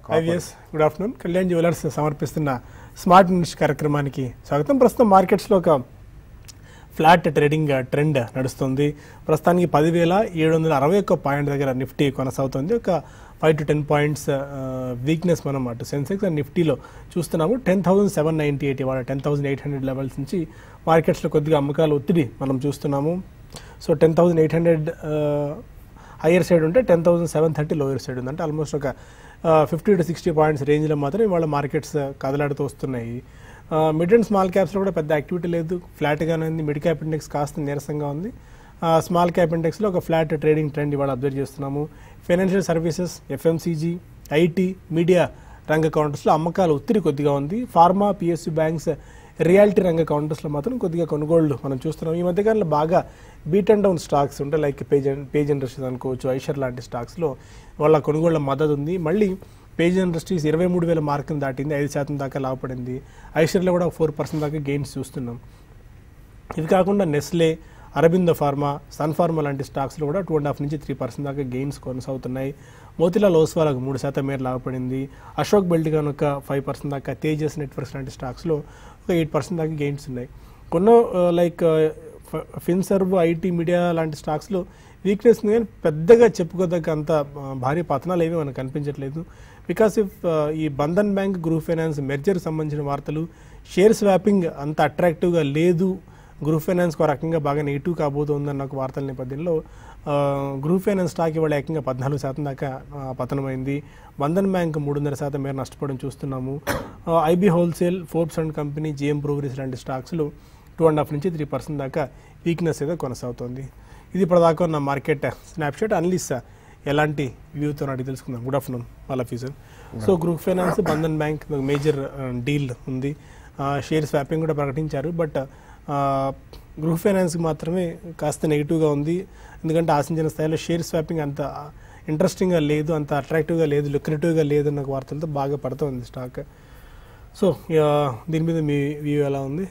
IVS good afternoon Kalyan jewellers సమర్పిస్తున్న smart నిష్ కార్యక్రమానికి స్వాగతం ప్రస్తుతం మార్కెట్స్లో ఒక ఫ్లాట్ ట్రేడింగ్ ట్రెండ్ నడుస్తుంది ప్రస్తుతానికి పదివేల ఏడు వందల అరవై ఒక్క పాయింట్ దగ్గర నిఫ్టీ కొనసాగుతుంది ఒక five to ten points weakness మనం అటు సెన్సెక్స్ అండ్ నిఫ్టీలో చూస్తున్నాము ten thousand seven ninety eight ఇవాళ ten thousand eight hundred levels నుంచి మార్కెట్స్లో కొద్దిగా అమ్మకాలు ఒత్తిడి మనం చూస్తున్నాము so ten thousand eight hundred higher side ఉంటే ten thousand seven thirty lower side ఉంది అంటే ఆల్మోస్ట్ ఒక ఫిఫ్టీ టు సిక్స్టీ పాయింట్స్ రేంజ్లో మాత్రం ఇవాళ మార్కెట్స్ కదలాడుతూ వస్తున్నాయి మిడ్ అండ్ స్మాల్ క్యాప్స్లో కూడా పెద్ద యాక్టివిటీ లేదు ఫ్లాట్గానే ఉంది మిడ్ క్యాప్ ఇండెక్స్ కాస్త నీరసంగా ఉంది స్మాల్ క్యాప్ ఇండెక్స్లో ఒక ఫ్లాట్ ట్రేడింగ్ ట్రెండ్ ఇవాళ అబ్జర్వ్ చేస్తున్నాము financial services FMCG IT media రంగ కౌంటర్స్లో అమ్మకాలు ఒత్తిడి కొద్దిగా ఉంది ఫార్మా పిఎస్యు బ్యాంక్స్ రియాలిటీ రంగ కౌంటర్స్లో మాత్రం కొద్దిగా కొనుగోళ్లు మనం చూస్తున్నాం ఈ మధ్యకాలంలో బాగా బీట్ అండ్ డౌన్ స్టాక్స్ ఉంటాయి లైక్ పేజ్ పేజ్ ఇండస్ట్రీస్ అనుకోవచ్చు ఐషర్ లాంటి స్టాక్స్లో వాళ్ళ కొనుగోళ్ల మద్దతు ఉంది మళ్ళీ పేజ్ ఇండస్ట్రీస్ ఇరవై మూడు వేల మార్కును దాటింది ఐదు శాతం దాకా లాభపడింది ఐషర్లో కూడా ఫోర్ పర్సెంట్ దాకా గెయిన్స్ చూస్తున్నాం ఇది కాకుండా నెస్లే అరబిందో ఫార్మా సన్ ఫార్మా లాంటి స్టాక్స్లో కూడా టూ అండ్ హాఫ్ నుంచి త్రీ పర్సెంట్ దాకా గెయిన్స్ కొనసాగుతున్నాయి మోతిలాల్ ఓస్వాలకు మూడు శాతం మేర లాభపడింది అశోక్ బెల్ట్ ఒక ఫైవ్ పర్సెంట్ దాకా తేజస్ నెట్వర్క్స్ లాంటి స్టాక్స్లో ఒక ఎయిట్ పర్సెంట్ దాకా గెయిన్స్ ఉన్నాయి కొన్ని లైక్ ఫిన్సర్వ్ ఐటీ మీడియా లాంటి స్టాక్స్లో వీక్నెస్ ఉంది కానీ పెద్దగా చెప్పుకోదగ్గ అంత ఆ, భారీ పతనాలు ఏమీ మనకు కనిపించట్లేదు బికాస్ ఇఫ్ ఈ బంధన్ బ్యాంక్ గ్రూప్ ఫైనాన్స్ మెర్జర్ సంబంధించిన వార్తలు షేర్ స్వాపింగ్ అంత అట్రాక్టివ్గా లేదు గ్రూప్ ఫైనాన్స్ ఒక రకంగా బాగా నెగిటివ్ కాబోతోందన్న ఒక వార్తల నేపథ్యంలో ఆ, గ్రూప్ ఫైనాన్స్ స్టాక్ ఇవాళ ఏకంగా పద్నాలుగు శాతం దాకా ఆ, పతనమైంది బంధన్ బ్యాంక్ మూడున్నర శాతం మేర నష్టపోవడం చూస్తున్నాము IB wholesale Forbes and company GM progress లాంటి స్టాక్స్లు టూ అండ్ హాఫ్ నుంచి త్రీ పర్సెంట్ దాకా వీక్నెస్ అయితే కొనసాగుతోంది ఇది ఇప్పటిదాకా ఉన్న మార్కెట్ స్నాప్షాట్ అన్లిస్ ఎలాంటి వ్యూతో అడిగి తెలుసుకుందాం గుడ్ ఆఫ్టర్నూన్ వాళ్ళ ఫీజర్ so Gruh Finance Bandhan Bank major deal ఉంది షేర్ స్వాపింగ్ కూడా ప్రకటించారు బట్ గ్రూప్ ఫైనాన్స్ మాత్రమే కాస్త నెగిటివ్గా ఉంది ఎందుకంటే ఆశించిన స్థాయిలో షేర్ స్వాపింగ్ అంత ఇంట్రెస్టింగ్గా లేదు అంత అట్రాక్టివ్గా లేదు లుక్రేటివ్గా లేదు అన్న వార్తలతో బాగా పడుతుంది స్టాక్ సో దీని మీద మీ వ్యూ ఎలా ఉంది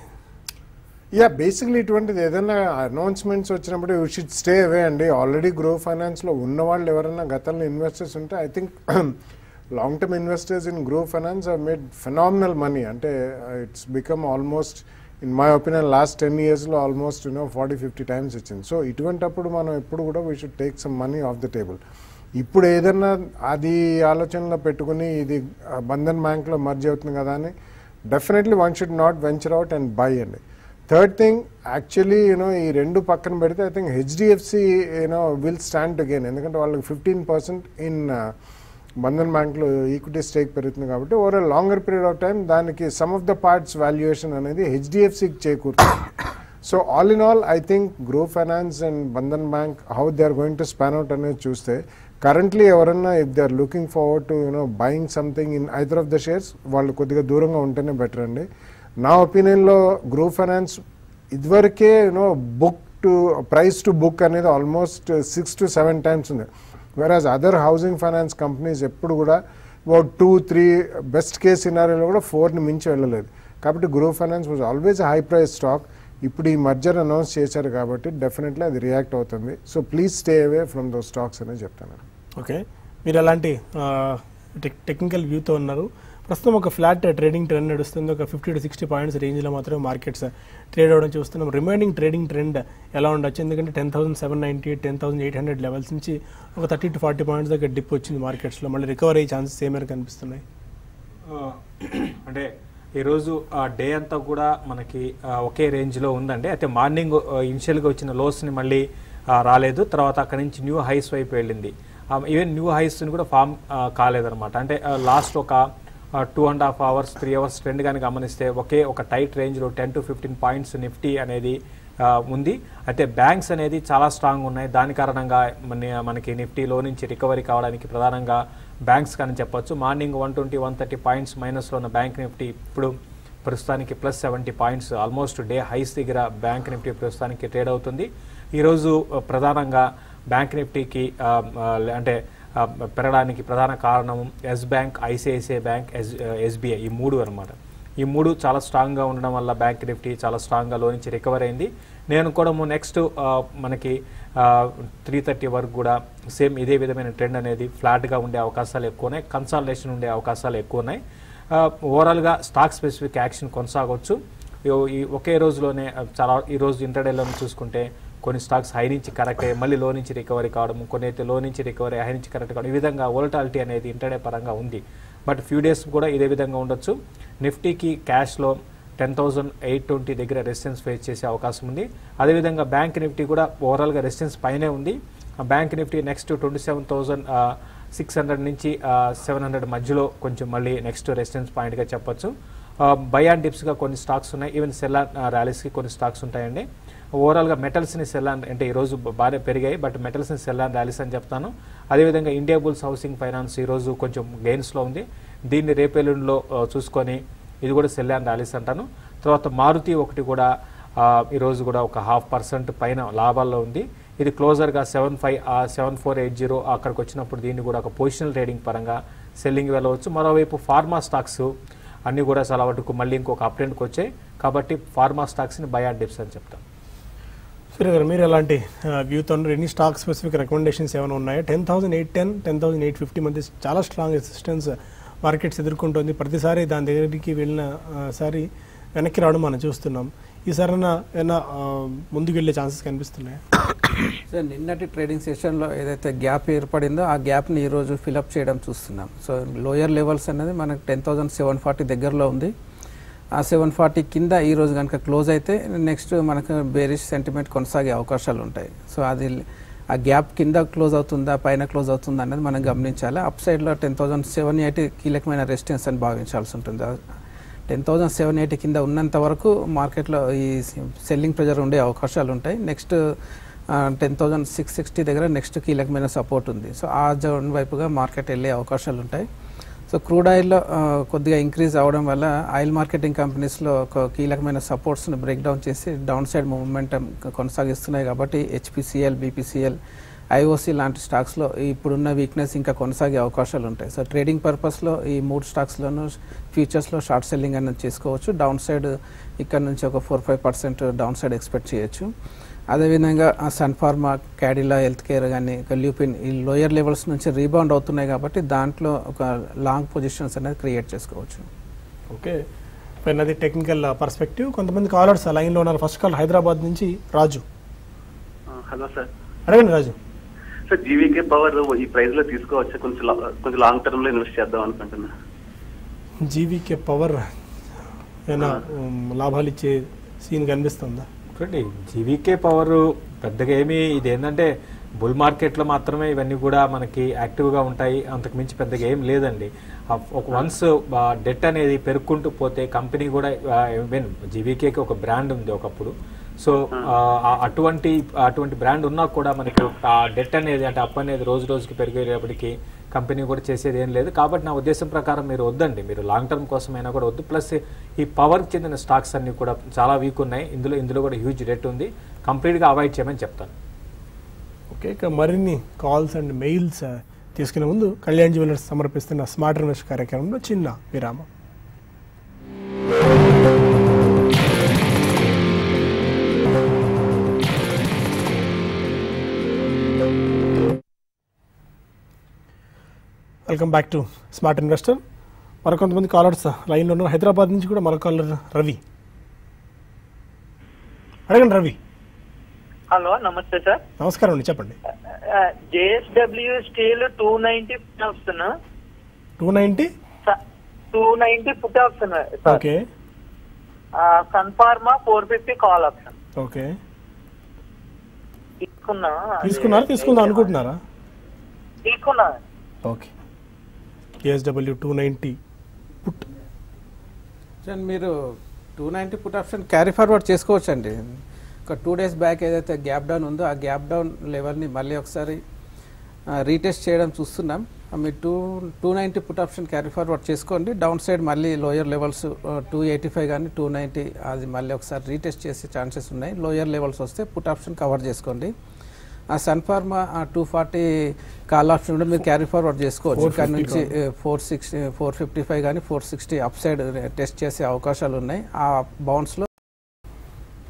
యా బేసిక్లీ ఇటువంటిది ఏదైనా అనౌన్స్మెంట్స్ వచ్చినప్పుడు యూ షుడ్ స్టే అవే అండి ఆల్రెడీ గ్రో ఫైనాన్స్లో ఉన్న వాళ్ళు ఎవరైనా గతంలో ఇన్వెస్టర్స్ ఉంటే I think long term investors in Gruh Finance are made phenomenal money అంటే it's become almost in my opinion last ten ఇయర్స్లో almost you know forty fifty times వచ్చింది సో ఇటువంటప్పుడు మనం ఎప్పుడు కూడా we should take some money off the table ఇప్పుడు ఏదన్నా అది ఆలోచనలో పెట్టుకుని ఇది ఆ, బంధన్ బ్యాంక్లో మర్జ్ అవుతుంది కదా అని definitely one should not venture out and buy అండి థర్డ్ థింగ్ యాక్చువల్లీ యూనో ఈ రెండు పక్కన పెడితే I think HDFC you know will stand again ఎందుకంటే వాళ్ళకి ఫిఫ్టీన్ పర్సెంట్ ఇన్ బంధన్ బ్యాంక్లో ఈక్విటీ స్టేక్ పెరుగుతుంది కాబట్టి over longer period of time దానికి some of the parts valuation అనేది హెచ్డిఎఫ్సికి చేకూరుతుంది so all in all I think Gruh Finance and Bandhan Bank how they are going to span out అనేది చూస్తే కరెంట్లీ ఎవరన్నా if they are looking forward to you know buying something in either of the shares వాళ్ళు కొద్దిగా దూరంగా ఉంటేనే బెటర్ అండి నా ఒపీనియన్లో గ్రో ఫైనాన్స్ ఇదివరకే you know book to price to book అనేది almost six to seven times ఉంది whereas other housing finance companies ఎప్పుడు కూడా about two three best case సినారీలో కూడా ఫోర్ని మించి వెళ్ళలేదు కాబట్టి Gruh Finance was always high price stock ఇప్పుడు ఈ మర్జర్ అనౌన్స్ చేశారు కాబట్టి డెఫినెట్లీ అది రియాక్ట్ అవుతుంది so please stay away from those stocks అనేది చెప్తాను ఓకే మీరు ఎలాంటి టెక్ టెక్నికల్ వ్యూతో ఉన్నారు ప్రస్తుతం ఒక ఫ్లాట్ ట్రేడింగ్ ట్రెండ్ నడుస్తుంది ఒక ఫిఫ్టీ టు సిక్స్టీ పాయింట్స్ రేంజ్లో మాత్రమే మార్కెట్స్ ట్రేడ్ అవ్వడం చూస్తున్నాం రిమైనింగ్ ట్రేడింగ్ ట్రెండ్ ఎలా ఉండొచ్చు ఎందుకంటే ten thousand seven ninety eight ten thousand eight hundred levels నుంచి ఒక థర్టీ టు ఫార్టీ పాయింట్స్ దగ్గర డిప్ వచ్చింది మార్కెట్స్లో మళ్ళీ రికవర్ అయ్యే ఛాన్సెస్ ఏమైనా కనిపిస్తున్నాయి ఆ, అంటే ఈరోజు ఆ డే అంతా కూడా మనకి ఆ, ఒకే రేంజ్లో ఉందండి అయితే మార్నింగ్ ఇనిషియల్గా వచ్చిన లోస్ని మళ్ళీ ఆ, రాలేదు తర్వాత అక్కడ నుంచి న్యూ హైస్ వైపు వెళ్ళింది ఈవెన్ న్యూ హైస్ని కూడా ఫామ్ కాలేదన్నమాట అంటే లాస్ట్ ఒక two and half hours three hours trend కానీ గమనిస్తే ఒకే ఒక టైట్ రేంజ్లో ten to fifteen points Nifty అనేది ఆ, ఉంది అయితే బ్యాంక్స్ అనేది చాలా స్ట్రాంగ్ ఉన్నాయి దాని కారణంగా మన మనకి నిఫ్టీలో నుంచి రికవరీ కావడానికి ప్రధానంగా బ్యాంక్స్ కానీ చెప్పొచ్చు morning one twenty one thirty points మైనస్లో ఉన్న బ్యాంక్ నిఫ్టీ ఇప్పుడు ప్రస్తుతానికి plus seventy points almost day highs దగ్గర బ్యాంక్ నిఫ్టీ ప్రస్తుతానికి ట్రేడ్ అవుతుంది ఈరోజు ఆ, ప్రధానంగా బ్యాంక్ నిఫ్టీకి ఆ, ఆ, అంటే ఆ, పెరగడానికి ప్రధాన కారణం Yes Bank ICICI Bank Yes SBI ఈ మూడు అన్నమాట ఈ మూడు చాలా స్ట్రాంగ్గా ఉండడం వల్ల బ్యాంక్ నిఫ్టీ చాలా స్ట్రాంగ్గా లో నుంచి రికవర్ అయింది నేను కూడా నెక్స్ట్ మనకి త్రీ థర్టీ వరకు కూడా సేమ్ ఇదే విధమైన ట్రెండ్ అనేది ఫ్లాట్గా ఉండే అవకాశాలు ఎక్కువ ఉన్నాయి కన్సాలిడేషన్ ఉండే అవకాశాలు ఎక్కువ ఉన్నాయి ఓవరాల్గా స్టాక్ స్పెసిఫిక్ యాక్షన్ కొనసాగవచ్చు ఈ- ఈ ఒకే రోజులోనే ఆ, చాలా ఈ రోజు ఇంటర్డేలో చూసుకుంటే కొన్ని స్టాక్స్ హై నుంచి కరెక్ట్ అయ్యి మళ్ళీ లో నుంచి రికవరీ కావడం కొన్ని అయితే లో నుంచి రికవరీ హై నుంచి కరెక్ట్ కావడం ఈ విధంగా వోలటాలిటీ అనేది ఇంటర్డే పరంగా ఉంది బట్ ఫ్యూ డేస్ కూడా ఇదే విధంగా ఉండొచ్చు నిఫ్టీకి క్యాష్లో టెన్ థౌసండ్ ఎయిట్ ట్వంటీ దగ్గర రెసిస్టెన్స్ ఫేస్ చేసే అవకాశం ఉంది అదేవిధంగా బ్యాంక్ నిఫ్టీ కూడా ఓవరాల్గా రెసిస్టెన్స్ పైనే ఉంది ఆ bank Nifty next twenty seven thousand six hundred నుంచి సెవెన్ హండ్రెడ్ మధ్యలో కొంచెం మళ్ళీ నెక్స్ట్ రెసిస్టెన్స్ పాయింట్గా చెప్పొచ్చు బై అండ్ డిప్స్గా కొన్ని స్టాక్స్ ఉన్నాయి ఈవెన్ సెల్ ర్యాలీస్కి కొన్ని స్టాక్స్ ఉంటాయండి ఓవరాల్గా మెటల్స్ని సెల్ అండ్ అంటే ఈరోజు బాగా పెరిగాయి బట్ మెటల్స్ని సెల్ అండ్ ర్యాలీస్ అని చెప్తాను అదేవిధంగా ఇండియా బుల్స్ హౌసింగ్ ఫైనాన్స్ ఈరోజు కొంచెం గెయిన్స్లో ఉంది దీన్ని రేపెల్లుండిలో చూసుకొని ఇది కూడా సెల్ అండ్ ర్యాలీస్ అంటాను తర్వాత మారుతి ఒకటి కూడా ఆ, ఈరోజు కూడా ఒక హాఫ్ పర్సెంట్ పైన లాభాల్లో ఉంది ఇది క్లోజర్గా seven five seven four eight zero అక్కడికి వచ్చినప్పుడు దీన్ని కూడా ఒక పొజిషనల్ ట్రేడింగ్ పరంగా సెల్లింగ్ వెళ్ళవచ్చు మరోవైపు ఫార్మా స్టాక్స్ అన్నీ కూడా చాలా వరకు మళ్ళీ ఇంకొక అప్డేట్కి వచ్చాయి కాబట్టి ఫార్మా స్టాక్స్ని బై అండ్ డిప్స్ అని చెప్తాను సూర్య గారు మీరు ఎలాంటి వ్యూతో ఎన్ని స్టాక్ స్పెసిఫిక్ రికమెండేషన్స్ ఏమైనా ఉన్నాయో ten thousand eight ten ten thousand eight fifty మధ్య చాలా స్ట్రాంగ్ రెసిస్టెన్స్ మార్కెట్స్ ఎదుర్కొంటుంది ప్రతిసారి దాని దగ్గరికి వెళ్ళిన ఆ, సారి వెనక్కి రావడం మనం చూస్తున్నాం ఈసారి ఏమైనా ఆ, ముందుకు వెళ్ళే ఛాన్సెస్ కనిపిస్తున్నాయి సో నిన్నటి ట్రేడింగ్ సెషన్లో ఏదైతే గ్యాప్ ఏర్పడిందో ఆ గ్యాప్ని ఈరోజు ఫిలప్ చేయడం చూస్తున్నాం సో లోయర్ లెవెల్స్ అనేది మనకు టెన్ థౌసండ్ సెవెన్ ఫార్టీ దగ్గరలో ఉంది ఆ సెవెన్ ఫార్టీ కింద ఈ రోజు కనుక క్లోజ్ అయితే నెక్స్ట్ మనకు బేరిష్ సెంటిమెంట్ కొనసాగే అవకాశాలు ఉంటాయి సో అది ఆ గ్యాప్ కింద క్లోజ్ అవుతుందా పైన క్లోజ్ అవుతుందా అనేది మనం గమనించాలి అప్ సైడ్లో టెన్ థౌసండ్ సెవెన్ ఎయిటీ కీలకమైన రెసిస్టెన్స్ అని భావించాల్సి ఉంటుంది టెన్ థౌసండ్ సెవెన్ ఎయిటీ కింద ఉన్నంత వరకు మార్కెట్లో ఈ సెల్లింగ్ ప్రెజర్ ఉండే అవకాశాలు ఉంటాయి next ten thousand six sixty దగ్గర నెక్స్ట్ కీలకమైన సపోర్ట్ ఉంది సో ఆ జోన్ వైపుగా మార్కెట్ వెళ్ళే అవకాశాలు ఉంటాయి సో క్రూడ్ ఆయిల్లో కొద్దిగా ఇంక్రీజ్ అవడం వల్ల ఆయిల్ మార్కెటింగ్ కంపెనీస్లో ఒక కీలకమైన సపోర్ట్స్ని బ్రేక్ డౌన్ చేసి డౌన్ సైడ్ మూవ్మెంటం కొనసాగిస్తున్నాయి కాబట్టి హెచ్పిసిఎల్ బీపీసీఎల్ ఐఓసీ లాంటి స్టాక్స్లో ఇప్పుడున్న వీక్నెస్ ఇంకా కొనసాగే అవకాశాలు ఉంటాయి సో ట్రేడింగ్ పర్పస్లో ఈ మూడు స్టాక్స్లోనూ ఫ్యూచర్స్లో షార్ట్ సెల్లింగ్ అనేది చేసుకోవచ్చు డౌన్ సైడ్ ఇక్కడ నుంచి ఒక four five percent down side expect చేయొచ్చు అదేవిధంగా Sun Pharma Cadila Health Care కానీ ల్యూపిన్ ఈ లోయర్ లెవెల్స్ నుంచి రీబౌండ్ అవుతున్నాయి కాబట్టి దాంట్లో ఒక లాంగ్ పొజిషన్స్ అనేది క్రియేట్ చేసుకోవచ్చు ఓకే పైనది టెక్నికల్ పర్స్పెక్టివ్ కొంతమంది కాలర్స్ లైన్లో ఉన్నారు ఫస్ట్ కాల్ హైదరాబాద్ నుంచి రాజు హలో సార్ అడగండి రాజు సార్ జీవీకే పవర్ ఈ ప్రైస్ లో తీసుకోవచ్చు కొంచెం లా- కొంచెం లాంగ్ టర్మ్ లో ఇన్వెస్ట్ చేద్దాం అనుకుంటున్నా జీవీకే పవర్ ఏమైనా ఉమ్, లాభాలు ఇచ్చే సీన్ కనిపిస్తుందా చూడండి జీవీకే పవర్ పెద్దగా ఏమి ఇది ఏంటంటే బుల్ మార్కెట్లో మాత్రమే ఇవన్నీ కూడా మనకి యాక్టివ్గా ఉంటాయి అంతకు మించి పెద్దగా ఏం లేదండి ఆ ఒక వన్స్ డెట్ అనేది పెరుక్కుంటూ పోతే కంపెనీ కూడా ఈవెన్ జీవీకేకి ఒక బ్రాండ్ ఉంది ఒకప్పుడు సో అటువంటి అటువంటి బ్రాండ్ ఉన్నా కూడా మనకి ఆ డెట్ అనేది అంటే అప్ అనేది రోజు రోజుకి పెరిగేటప్పటికి కంపెనీ కూడా చేసేది ఏం లేదు కాబట్టి నా ఉద్దేశం ప్రకారం మీరు వద్దండి మీరు లాంగ్ టర్మ్ కోసమైనా కూడా వద్దు ప్లస్ ఈ పవర్కి చెందిన స్టాక్స్ అన్ని కూడా చాలా వీక్ ఉన్నాయి ఇందులో ఇందులో కూడా హ్యూజ్ డెట్ ఉంది కంప్లీట్గా అవాయిడ్ చేయమని చెప్తాను ఓకే ఇక మరిన్ని కాల్స్ అండ్ మెయిల్స్ తీసుకునే ముందు కళ్యాణ్ జ్యువెలర్స్ సమర్పిస్తున్న స్మార్ట్ ఇన్వెస్ట్ కార్యక్రమంలో చిన్న విరామం welcome back to Smart Investor మరికొంతమంది కాలర్స్ లైన్లో ఉన్నారు హైదరాబాద్ నుంచి కూడా మరో కాలర్ రవి అడగండి రవి హలో నమస్తే సార్ నమస్కారం అండి చెప్పండి JSW Steel two ninety put option two ninety two ninety put option sir okay Sun Pharma four fifty call option okay తీసుకున్నా తీసుకున్నారా తీసుకుందాం అనుకుంటున్నారా తీసుకున్నా okay KSW two ninety put చూడండి మీరు two ninety put option carry forward చేసుకోవచ్చు అండి ఒక టూ డేస్ బ్యాక్ ఏదైతే గ్యాప్ డౌన్ ఉందో ఆ గ్యాప్ డౌన్ లెవెల్ని మళ్ళీ ఒకసారి రీటెస్ట్ చేయడం చూస్తున్నాం ఆ మీరు two two ninety put option carry forward చేసుకోండి డౌన్ సైడ్ మళ్ళీ lower levels two eighty five కానీ టూ నైంటీ అది మళ్ళీ ఒకసారి రీటెస్ట్ చేసే ఛాన్సెస్ ఉన్నాయి లోయర్ లెవెల్స్ వస్తే పుట్ ఆప్షన్ కవర్ చేసుకోండి ఆ Sun Pharma two forty call option కూడా మీరు క్యారీ ఫార్వర్డ్ చేసుకోవచ్చు ఇక్కడ 450 నుంచి four sixty four fifty five కానీ four sixty up side test చేసే అవకాశాలు ఉన్నాయి ఆ బౌన్స్లో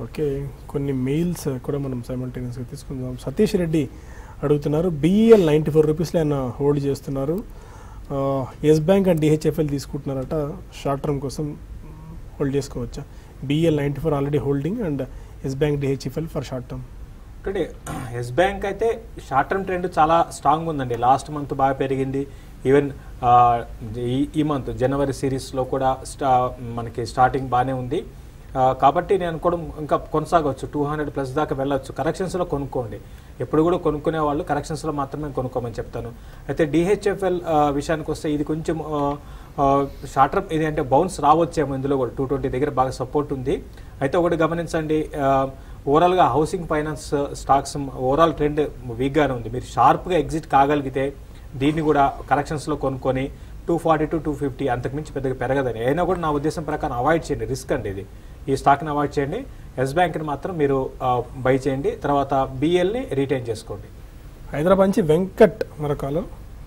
ఓకే కొన్ని మెయిల్స్ కూడా మనం సైమల్టేనియస్గా తీసుకుందాం సతీష్ రెడ్డి అడుగుతున్నారు బిఈఎల్ నైంటీ ఫోర్ రూపీస్లో ఆయన హోల్డ్ చేస్తున్నారు ఎస్ బ్యాంక్ అండ్ డిహెచ్ఎఫ్ఎల్ తీసుకుంటున్నారట షార్ట్ టర్మ్ కోసం హోల్డ్ చేసుకోవచ్చా BEL ninety four already holding and Yes Bank DHFL for short term ఒకటి ఎస్ బ్యాంక్ అయితే షార్ట్ టర్మ్ ట్రెండ్ చాలా స్ట్రాంగ్ ఉందండి లాస్ట్ మంత్ బాగా పెరిగింది ఈవెన్ ఆ, ఈ ఈ మంత్ జనవరి సిరీస్లో కూడా స్టా మనకి స్టార్టింగ్ బాగానే ఉంది ఆ, కాబట్టి నేను కూడా ఇంకా కొనసాగవచ్చు టూ హండ్రెడ్ ప్లస్ దాకా వెళ్ళొచ్చు కరెక్షన్స్లో కొనుక్కోండి ఎప్పుడు కూడా కొనుక్కునే వాళ్ళు కరెక్షన్స్లో మాత్రమే కొనుక్కోమని చెప్తాను అయితే డిహెచ్ఎఫ్ఎల్ విషయానికి వస్తే ఇది కొంచెం షార్ట్ టర్మ్ ఇది అంటే బౌన్స్ రావచ్చేమో ఇందులో కూడా టూ ట్వంటీ దగ్గర బాగా సపోర్ట్ ఉంది అయితే ఒకటి గమనించండి ఆ, ఓవరాల్గా housing finance stocks overall trend వీక్గానే ఉంది మీరు షార్ప్గా ఎగ్జిట్ కాగలిగితే దీన్ని కూడా కరెక్షన్స్లో కొనుక్కొని two forty to two fifty అంతకుమించి పెద్దగా పెరగదని అయినా కూడా నా ఉద్దేశం ప్రకారం అవాయిడ్ చేయండి రిస్క్ అండి ఇది ఈ స్టాక్ని అవాయిడ్ చేయండి ఎస్ బ్యాంక్ని మాత్రం మీరు బై చేయండి తర్వాత బిఎల్ని రీటైన్ చేసుకోండి హైదరాబాద్ నుంచి వెంకట్ మరొకలో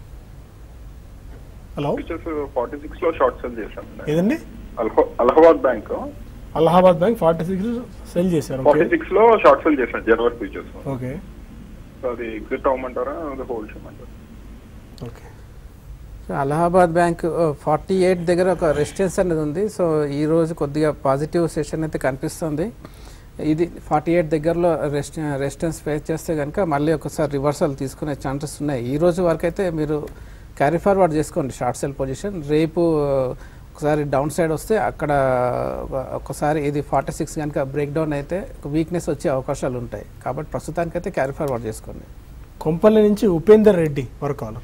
హలో ఫీచర్స్ ఫార్టీ సిక్స్ లో షార్ట్ సెల్ చేశాను ఏదండి అలహా- Allahabad Bank Allahabad Bank forty six sell చేశారు ఫార్టీ ఓకే సిక్స్ లో షార్ట్ సెల్ చేశాను జనవరి ఫీచర్స్ ఓకే అది ఎగ్జిట్ అవ్వమంటారా అది హోల్డ్ చేయమంటారా okay so Allahabad Bank forty eight దగ్గర ఒక రెసిస్టెన్స్ అనేది ఉంది సో ఈ రోజు కొద్దిగా పాజిటివ్ సెషన్ అయితే కనిపిస్తుంది ఇది ఫార్టీ ఎయిట్ దగ్గరలో రెస్ట్ రెసిస్టెన్స్ ఫేస్ చేస్తే కనుక మళ్ళీ ఒకసారి రివర్సల్ తీసుకునే ఛాన్సెస్ ఉన్నాయి ఈ రోజు వరకు అయితే మీరు క్యారీ ఫార్వర్డ్ చేసుకోండి షార్ట్ సెల్ పొజిషన్ రేపు ఆ, ఒకసారి డౌన్ సైడ్ వస్తే అక్కడ ఒక- ఒకసారి ఇది ఫార్టీ సిక్స్ కనుక బ్రేక్ డౌన్ అయితే వీక్నెస్ వచ్చే అవకాశాలు ఉంటాయి కాబట్టి ప్రస్తుతానికైతే క్యారీ ఫార్వర్డ్ చేసుకోండి కొంపల్లి నుంచి ఉపేందర్ రెడ్డి మరొకలు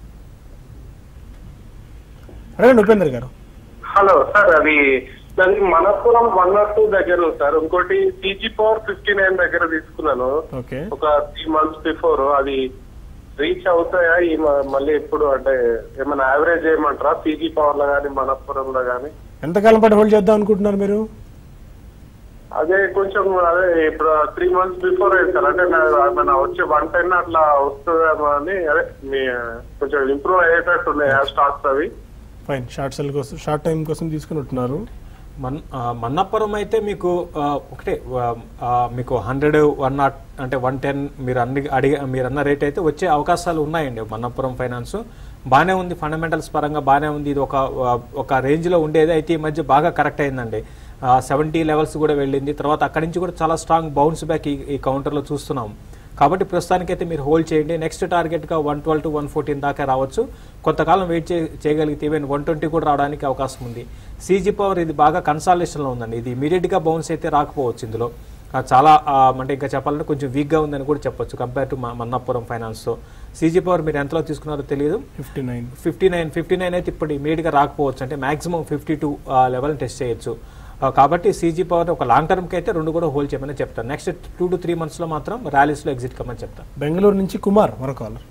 అడగండి ఉపేందర్ గారు హలో సార్ అది దానికి మనపురం వన్ నాట్ టూ దగ్గర ఉంది సార్ ఇంకోటి సీజీ పవర్ ఫిఫ్టీ నైన్ దగ్గర తీసుకున్నాను ఓకే ఒక త్రీ మంత్స్ బిఫోర్ అది రీచ్ అవుతాయా ఈ మ- మళ్ళీ ఎప్పుడు అంటే ఏమైనా యావరేజ్ చేయమంటారా సీజీ పవర్ లో కానీ మనపురంలో కానీ ఎంతకాలం పాటు హోల్డ్ చేద్దాం అనుకుంటున్నారు మీరు అదే కొంచెం అదే ఇప్పుడు త్రీ మంత్స్ బిఫోర్ అయింది సార్ అంటే నా- ఏమైనా వచ్చే వన్ టెన్ అట్లా వస్తుందేమో అని అదే మీ కొంచెం ఇంప్రూవ్ అయ్యేటట్టు ఉన్నాయి ఆ స్టాక్స్ అవి ఫైన్ షార్ట్ సెల్ కోసం షార్ట్ టైం కోసం తీసుకుని ఉంటున్నారు మన్ ఆ, మన్నపురం అయితే మీకు ఆ, ఒకటే ఆ, ఆ, మీకు హండ్రెడ్ వన్ నాట్ అంటే వన్ టెన్ మీరు అన్ని అడిగే మీరు అన్న రేట్ అయితే వచ్చే అవకాశాలు ఉన్నాయండి మన్నపురం ఫైనాన్స్ బాగానే ఉంది ఫండమెంటల్స్ పరంగా బాగానే ఉంది ఇది ఒక ఆ, ఒక రేంజ్లో ఉండేది అయితే ఈ మధ్య బాగా కరెక్ట్ అయిందండి సెవెంటీ లెవెల్స్ కూడా వెళ్ళింది తర్వాత అక్కడి నుంచి కూడా చాలా స్ట్రాంగ్ బౌన్స్ బ్యాక్ ఈ ఈ కౌంటర్లో చూస్తున్నాం కాబట్టి ప్రస్తుతానికైతే మీరు హోల్డ్ చేయండి నెక్స్ట్ టార్గెట్గా one twelve to one fourteen దాకా రావచ్చు కొంతకాలం వెయిట్ చే చేయగలిగితే ఈవెన్ వన్ ట్వంటీ కూడా రావడానికి అవకాశం ఉంది సీజీ పవర్ ఇది బాగా కన్సాలేషన్లో ఉందండి ఇది ఇమీడియట్గా బౌన్స్ అయితే రాకపోవచ్చు ఇందులో ఆ, చాలా ఆ, అంటే ఇంకా చెప్పాలంటే కొంచెం వీక్గా ఉందని కూడా చెప్పొచ్చు కంపేర్ టు మన్నపురం ఫైనాన్స్తో సీజీ పవర్ మీరు ఎంతలో తీసుకున్నారో తెలియదు fifty nine fifty nine fifty nine అయితే ఇప్పుడు ఇమీడియట్గా రాకపోవచ్చు అంటే maximum fifty two level test చేయొచ్చు ఆ, కాబట్టి సీజీ పవర్ ఒక లాంగ్ టర్మ్కి అయితే రెండు కూడా హోల్డ్ చేయమని చెప్తాను నెక్స్ట్ టూ టు త్రీ మంత్స్లో మాత్రం ర్యాలీస్లో ఎగ్జిట్ కమ్మని చెప్తాను బెంగళూరు నుంచి కుమార్ మరొకలు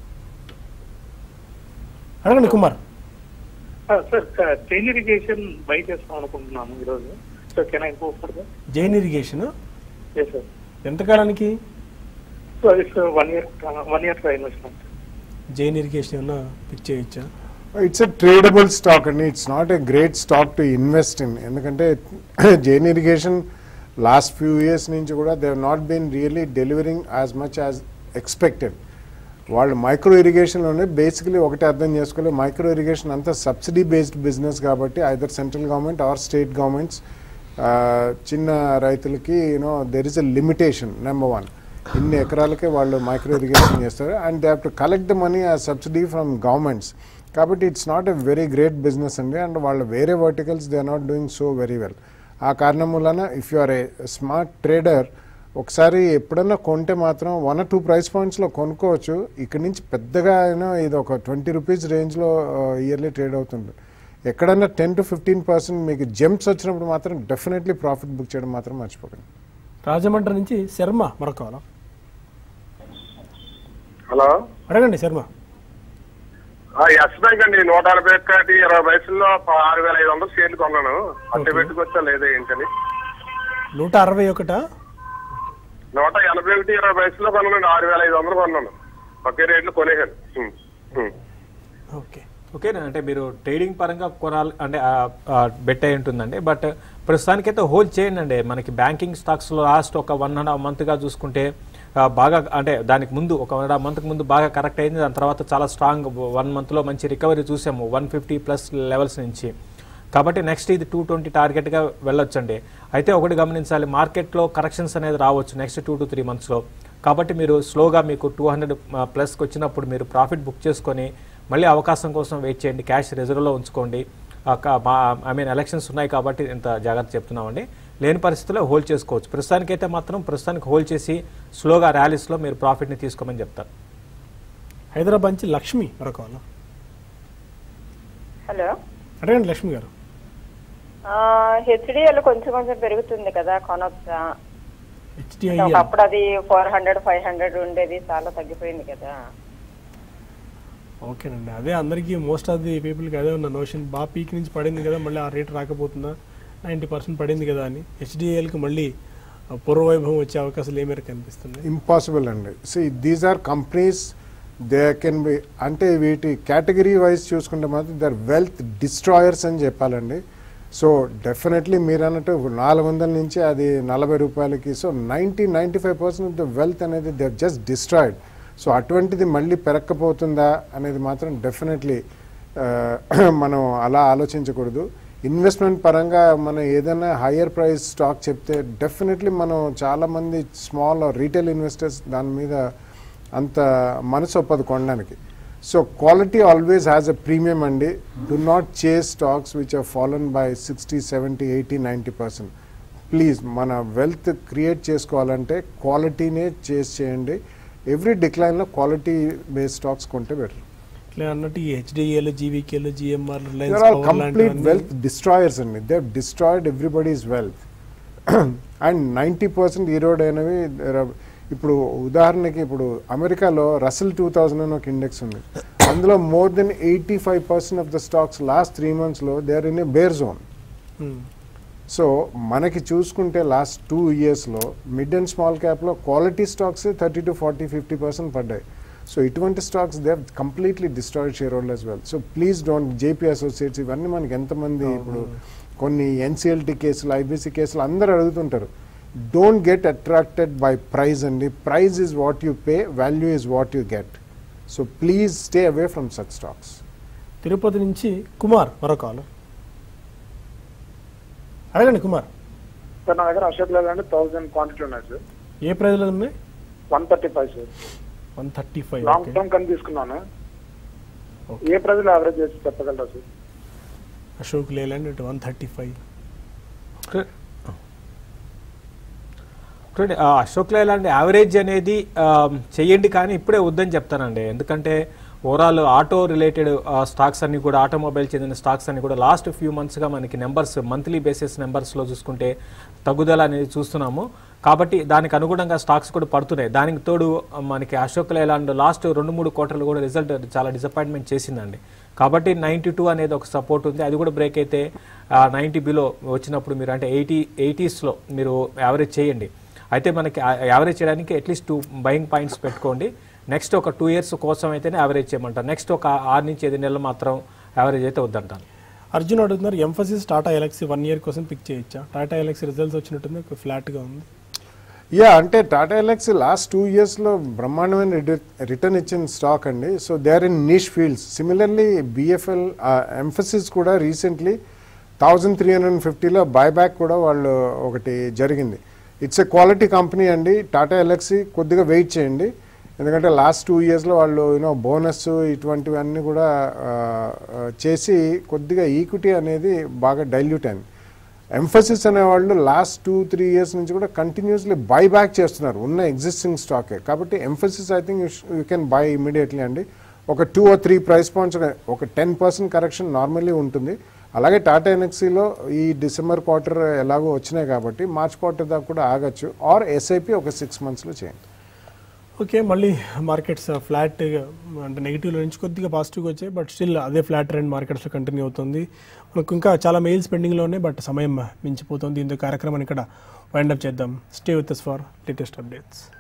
అడగండి Kumar sir Jain Irrigation buy చేస్తాం అనుకుంటున్నాను ఈరోజు so can I go for Jain Irrigation yes sir ఎంతకాలానికి so it's one year one year investment Jain Irrigation ఏమన్నా పిక్ చేయొచ్చా ఇట్స్ ఎ ట్రేడబుల్ స్టాక్ అండి it's not a great stock to invest in ఎందుకంటే Jain Irrigation last few years నుంచి కూడా they not been really delivering as much as expected వాళ్ళు micro ఇరిగేషన్లోనే basically ఒకటి అర్థం చేసుకోవాలి మైక్రో ఇరిగేషన్ అంతా సబ్సిడీ బేస్డ్ బిజినెస్ కాబట్టి either central government or state governments చిన్న రైతులకి you know there is a limitation number one ఇన్ని ఎకరాలకే వాళ్ళు మైక్రో ఇరిగేషన్ చేస్తారు and they have to collect the money as subsidy from governments కాబట్టి it's not a very great business అండి and వాళ్ళు వేరే verticals they are not doing so very well ఆ కారణం వలన if you are a smart trader ఒకసారి ఎప్పుడన్నా కొంటే మాత్రం వన్ టూ ప్రైస్ పాయింట్స్లో కొనుక్కోవచ్చు ఇక్కడ నుంచి పెద్దగా అయినా ఇది ఒక ట్వంటీ రూపీస్ రేంజ్లో ఇయర్లీ ట్రేడ్ అవుతుంది ఎక్కడన్నా టెన్ టు ఫిఫ్టీన్ పర్సెంట్ మీకు జంప్స్ వచ్చినప్పుడు మాత్రం డెఫినెట్లీ ప్రాఫిట్ బుక్ చేయడం మాత్రం మర్చిపోకండి రాజమండ్రి నుంచి శర్మ మరొకలు హలో అడగండి శర్మ ఎస్ బ్యాంక్ అండి నూట నలభై ఒక్కటి ఇరవై వయసులో ఆరు వేల ఐదు వందలు షేర్లు కొన్నాను అట్టే పెట్టుకొచ్చా లేదా ఏంటని నూట అరవై ఒకటా నూట ఎనభై ఒకటి ఇరవై వయసులో కొన్నాను ఆరు వేల ఐదు వందలు కొన్నాను ఒకే రేట్లు కొనేసాను హ్మ్. హ్మ్. ఓకే ఓకే అంటే మీరు ట్రేడింగ్ పరంగా కొనాలి అంటే బెట్ అయి ఉంటుందండి బట్ ప్రస్తుతానికైతే హోల్డ్ చేయండి అండి మనకి బ్యాంకింగ్ స్టాక్స్లో లాస్ట్ ఒక వన్ అండ్ హాఫ్ మంత్గా చూసుకుంటే ఆ, బాగా అంటే దానికి ముందు ఒక వన్ అండ్ హాఫ్ మంత్కి ముందు బాగా కరెక్ట్ అయింది దాని తర్వాత చాలా స్ట్రాంగ్ వన్ మంత్లో మంచి రికవరీ చూసాము వన్ ఫిఫ్టీ ప్లస్ లెవెల్స్ నుంచి కాబట్టి నెక్స్ట్ ఇది టూ ట్వంటీ టార్గెట్గా వెళ్ళొచ్చండి అయితే ఒకటి గమనించాలి మార్కెట్లో కరెక్షన్స్ అనేది రావచ్చు నెక్స్ట్ టూ టు త్రీ మంత్స్లో కాబట్టి మీరు స్లోగా మీకు టూ హండ్రెడ్ ప్లస్కి వచ్చినప్పుడు మీరు ప్రాఫిట్ బుక్ చేసుకొని మళ్ళీ అవకాశం కోసం వెయిట్ చేయండి క్యాష్ రిజర్వ్లో ఉంచుకోండి ఐ మీన్ ఎలక్షన్స్ ఉన్నాయి కాబట్టి ఇంత జాగ్రత్త చెప్తున్నామండి లేని పరిస్థితుల్లో హోల్డ్ చేసుకోవచ్చు ప్రస్తుతానికైతే మాత్రం ప్రస్తుతానికి హోల్డ్ చేసి స్లోగా ర్యాలీస్లో మీరు ప్రాఫిట్ని తీసుకోమని చెప్తారు హైదరాబాద్ నుంచి లక్ష్మి మరొక వాళ్ళు హలో అడగండి లక్ష్మి గారు హెచ్డిఎల్ కొంచెం కొంచెం పెరుగుతుంది కదా కొనొచ్చా హెచ్డిఐఎల్ ఒకప్పుడు అది ఫోర్ హండ్రెడ్ ఫైవ్ హండ్రెడ్ ఉండేది చాలా తగ్గిపోయింది కదా ఓకేనండి అదే అందరికీ మోస్ట్ ఆఫ్ ది పీపుల్కి అదే ఉన్న నోషన్ బాగా పీక్ నుంచి పడింది కదా మళ్ళీ ఆ రేట్ రాకపోతుందా నైంటీ పర్సెంట్ పడింది కదా అని హెచ్డిఎల్కి మళ్ళీ ఆ పూర్వవైభవం వచ్చే అవకాశాలు ఏ మేరకు కనిపిస్తున్నాయి ఇంపాసిబుల్ అండి see these are companies they can be అంటే వీటి కేటగిరీ వైజ్ చూసుకుంటే మాత్రం దే ఆర్ వెల్త్ డిస్ట్రాయర్స్ అని చెప్పాలండి సో డెఫినెట్లీ మీరు అన్నట్టు నాలుగు వందల నుంచి అది నలభై రూపాయలకి so ninety ninety five percent of the wealth అనేది దే జస్ట్ డిస్ట్రాయిడ్ సో అటువంటిది మళ్ళీ పెరక్కపోతుందా అనేది మాత్రం డెఫినెట్లీ మనం అలా ఆలోచించకూడదు ఇన్వెస్ట్మెంట్ పరంగా మనం ఏదైనా హయ్యర్ ప్రైస్ స్టాక్ చెప్తే డెఫినెట్లీ మనం చాలామంది స్మాల్ రీటైల్ ఇన్వెస్టర్స్ దాని మీద అంత మనసు ఒప్పదు కొనడానికి so quality always has a premium అండి do not chase stocks which are fallen by sixty seventy eighty ninety percent please మన వెల్త్ క్రియేట్ చేసుకోవాలంటే క్వాలిటీనే చేస్ చేయండి ఎవ్రీ డిక్లైన్లో క్వాలిటీ బేస్డ్ స్టాక్స్ కొంటే బెటర్ ఇట్లా అన్నట్టు ఈ హెచ్డిఎల్ జీవీకేలు GMR They're all complete wealth destroyers అండి they destroyed everybody's wealth and ninety percent eroded అయినవి there are- ఇప్పుడు ఉదాహరణకి ఇప్పుడు అమెరికాలో రసల్ టూ థౌజండ్ అని ఒక ఇండెక్స్ ఉంది అందులో more than eighty five percent of the stocks last three మంత్స్లో they are in a bear zone so మనకి చూసుకుంటే లాస్ట్ టూ ఇయర్స్లో మిడ్ అండ్ స్మాల్ క్యాప్లో quality stocks thirty to forty fifty percent పడ్డాయి సో ఇటువంటి stocks they completely destroyed share holders well so please don't JP Associates ఇవన్నీ మనకి ఎంతమంది ఇప్పుడు కొన్ని ఎన్సిఎల్టీ కేసులు ఐబీసీ కేసులు అందరూ అడుగుతుంటారు don't get attracted by price అండి price is what you pay value is what you get so please stay away from such stocks Tirupati నుంచి కుమార్ మరొక వాళ్ళు అడగండి కుమార్ సార్ నా దగ్గర అశోక్ లేదండి థౌసండ్ క్వాంటిటీ ఉన్నాయి సార్ ఏ ప్రైజ్లో ఉన్నాయి one thirty five sir one thirty five long okay term కని తీసుకున్నాను Okay. ఏ ప్రైజ్లో యావరేజ్ చేసి చెప్పగలరా సార్ అశోక్ లేలాండ్ ఇటు వన్ థర్టీ ఫైవ్ చూడండి ఆ, అశోక్ లైలాండ్ యావరేజ్ అనేది ఆ, చెయ్యండి కానీ ఇప్పుడే వద్దని చెప్తానండి ఎందుకంటే ఓవరాల్ ఆటో రిలేటెడ్ స్టాక్స్ అన్ని కూడా ఆటోమొబైల్ చెందిన స్టాక్స్ అన్ని కూడా లాస్ట్ ఫ్యూ మంత్స్గా మనకి నెంబర్స్ మంత్లీ బేసిస్ నెంబర్స్లో చూసుకుంటే తగ్గుదల అనేది చూస్తున్నాము కాబట్టి దానికి అనుగుణంగా స్టాక్స్ కూడా పడుతున్నాయి దానికి తోడు ఆ, మనకి అశోక్ లైలాండ్ లాస్ట్ రెండు మూడు క్వార్టర్లు కూడా రిజల్ట్ చాలా డిసప్పాయింట్మెంట్ చేసిందండి కాబట్టి నైంటీ టూ అనేది ఒక సపోర్ట్ ఉంది అది కూడా బ్రేక్ అయితే నైంటీ బిలో వచ్చినప్పుడు మీరు అంటే ఎయిటీ ఎయిటీస్లో మీరు యావరేజ్ చేయండి అయితే మనకి యావరేజ్ చేయడానికి అట్లీస్ట్ టూ బయింగ్ పాయింట్స్ పెట్టుకోండి నెక్స్ట్ ఒక టూ ఇయర్స్ కోసం అయితేనే యావరేజ్ చేయమంటారు నెక్స్ట్ ఒక ఆరు నుంచి ఐదు నెలలు మాత్రం యావరేజ్ అయితే వద్దంటాను అర్జున్ అడుగుతున్నారు ఎంఫసిస్ టాటా ఎలక్సీ వన్ ఇయర్ కోసం పిక్ చేయొచ్చా టాటా ఎలక్సీ రిజల్ట్స్ వచ్చినట్టుంది ఒక ఫ్లాట్గా ఉంది యా అంటే టాటా ఎలక్సీ లాస్ట్ టూ ఇయర్స్లో బ్రహ్మాండమైన రిటర్న్ ఇచ్చిన స్టాక్ అండి so they are in niche fields similarly BFL Mphasis కూడా రీసెంట్లీ థౌజండ్ త్రీ హండ్రెడ్ ఫిఫ్టీలో బైబ్యాక్ కూడా వాళ్ళు ఒకటి జరిగింది ఇట్స్ ఏ క్వాలిటీ కంపెనీ అండి టాటా ఎలక్సీ కొద్దిగా వెయిట్ చేయండి ఎందుకంటే లాస్ట్ టూ ఇయర్స్లో వాళ్ళు యూనో బోనస్ ఇటువంటివన్నీ కూడా ఆ, ఆ, చేసి కొద్దిగా ఈక్విటీ అనేది బాగా డైల్యూట్ అయింది ఎంఫసిస్ అనేవాళ్ళు లాస్ట్ టూ త్రీ ఇయర్స్ నుంచి కూడా కంటిన్యూస్లీ బై బ్యాక్ చేస్తున్నారు ఉన్న ఎగ్జిస్టింగ్ స్టాకే కాబట్టి Mphasis I think you can buy immediately అండి ఒక two or three price points ఒక టెన్ పర్సెంట్ కరెక్షన్ నార్మల్లీ ఉంటుంది అలాగే టాటా ఎన్ఎక్సీలో ఈ డిసెంబర్ క్వార్టర్ ఎలాగో వచ్చినాయి కాబట్టి మార్చ్ క్వార్టర్ దాకా కూడా ఆగచ్చు ఆర్ ఎస్ఐపి ఒక సిక్స్ మంత్స్లో చేయండి ఓకే మళ్ళీ మార్కెట్స్ ఫ్లాట్ అంటే నెగిటివ్లో నుంచి కొద్దిగా పాజిటివ్గా వచ్చాయి బట్ స్టిల్ అదే ఫ్లాట్ ట్రెండ్ మార్కెట్స్లో కంటిన్యూ అవుతుంది మనకు ఇంకా చాలా మెయిల్స్ పెండింగ్లో ఉన్నాయి బట్ సమయం మించిపోతుంది దీంతో కార్యక్రమాన్ని ఇక్కడ వైండప్ చేద్దాం stay with for latest updates